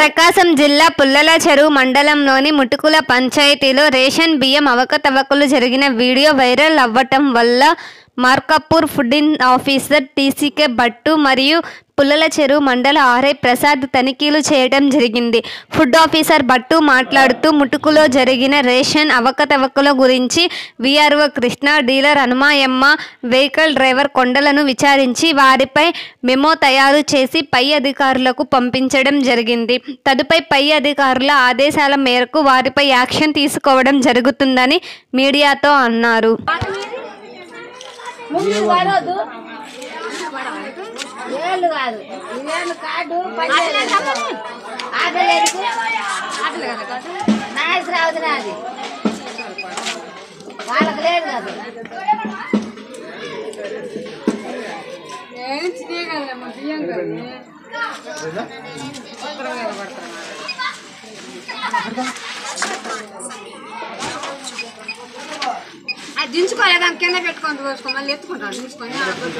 ప్రకాశం జిల్లా పుల్లల చెరువు మండలంలోని ముటుకుల పంచాయతీలో రేషన్ బియ్యం అవకతవకలు జరిగిన వీడియో వైరల్ అవ్వటం వల్ల మార్కాపూర్ ఫుడ్ ఆఫీసర్ టీసీకే భట్టు మరియు పుల్లల చెరువు మండల ఆర్ఐ ప్రసాద్ తనిఖీలు చేయడం జరిగింది ఫుడ్ ఆఫీసర్ భట్టు మాట్లాడుతూ ముటుకులో జరిగిన రేషన్ అవకతవకల గురించి VRO Krishna dealer Hanumayamma vehicle driver కొండలను విచారించి వారిపై మెమో తయారు చేసి పై అధికారులకు పంపించడం జరిగింది తదుపై పై అధికారుల ఆదేశాల మేరకు వారిపై యాక్షన్ తీసుకోవడం జరుగుతుందని మీడియాతో అన్నారు ముందు పడవద్దు ఏళ్ళు కాదు ఇదేళ్ళు కార్డు ఆటలేదు నాయస్ రావద్దు నాది వాళ్ళకి లేదు కాదు అది దించుకోలేదా కింద పెట్టుకొని పోసుకో మళ్ళీ ఎత్తుకుంటాను దించుకొని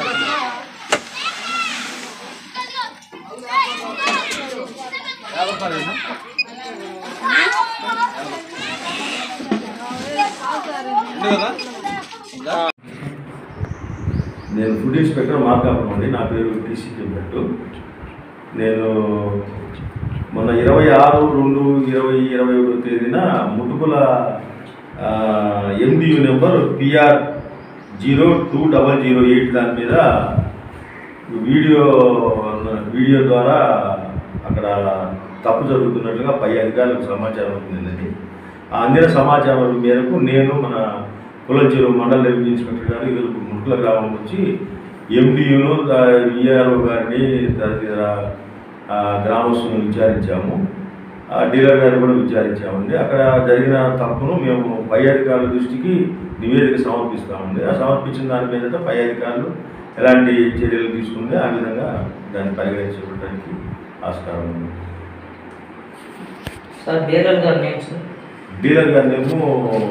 నేను ఫుడ్ ఇన్స్పెక్టర్ మార్కాపురం అండి నా పేరు టీసీకే భట్టు నేను మొన్న ఇరవై ఆరు రెండు ఇరవై ఇరవై ఒకటో తేదీన Mutukula MDU number PR zero two double zero eight దాని మీద వీడియో వీడియో ద్వారా అక్కడ తప్పు జరుగుతున్నట్లుగా పై అధికారులకు సమాచారం వచ్చిందండి ఆ అందిన సమాచారం మేరకు నేను మన పులంచెరు మండల రెవెన్యూ ఇన్స్పెక్టర్ గారు ఈరోజు ముట్ల గ్రామం వచ్చి ఎండియును విఆర్ఓ గారిని తదితర ఆ, గ్రామస్తులను విచారించాము ఆ డీలర్ గారిని కూడా విచారించామండి అక్కడ జరిగిన తప్పును మేము పై అధికారుల దృష్టికి నివేదిక సమర్పిస్తామండి ఆ సమర్పించిన దాని మీద పై అధికారులు ఎలాంటి చర్యలు తీసుకుంటే ఆ విధంగా దాన్ని పరిగణించడానికి ఆస్కారం ఉంది సార్ డీలర్ గారి నేమ్ సార్ డీలర్ గారినేమో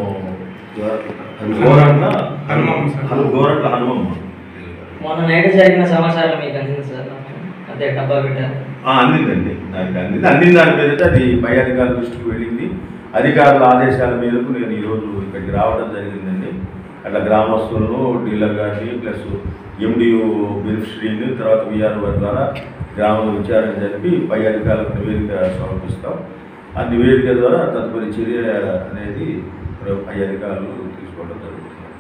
గోరంట్ల హనుమమ్మ సార్. హను గోరంట్ల హనుమమ్మ మొన్న నైట్ జరిగిన సమాచారం మీకు అందింది సార్ నాకు. అదే డబ్బా పెట్టారు ఆ, అందిందండి దానికి అందింది అందిన దాని మీద అది పై అధికారుల దృష్టికి వెళ్ళింది అధికారుల ఆదేశాల మేరకు నేను ఈరోజు ఇక్కడికి రావడం జరిగిందండి అట్లా గ్రామస్తులను డీలర్ గారిని ప్లస్ ఎండియు బెనిఫిషరీని తర్వాత విఆర్ వారి ద్వారా గ్రామంలో విచారణ జరిపి పై అధికారులకు నివేదిక సమర్పిస్తాం ఆ నివేదిక ద్వారా తదుపరి చర్య అనేది పై అధికారులు తీసుకోవడం జరుగుతుంది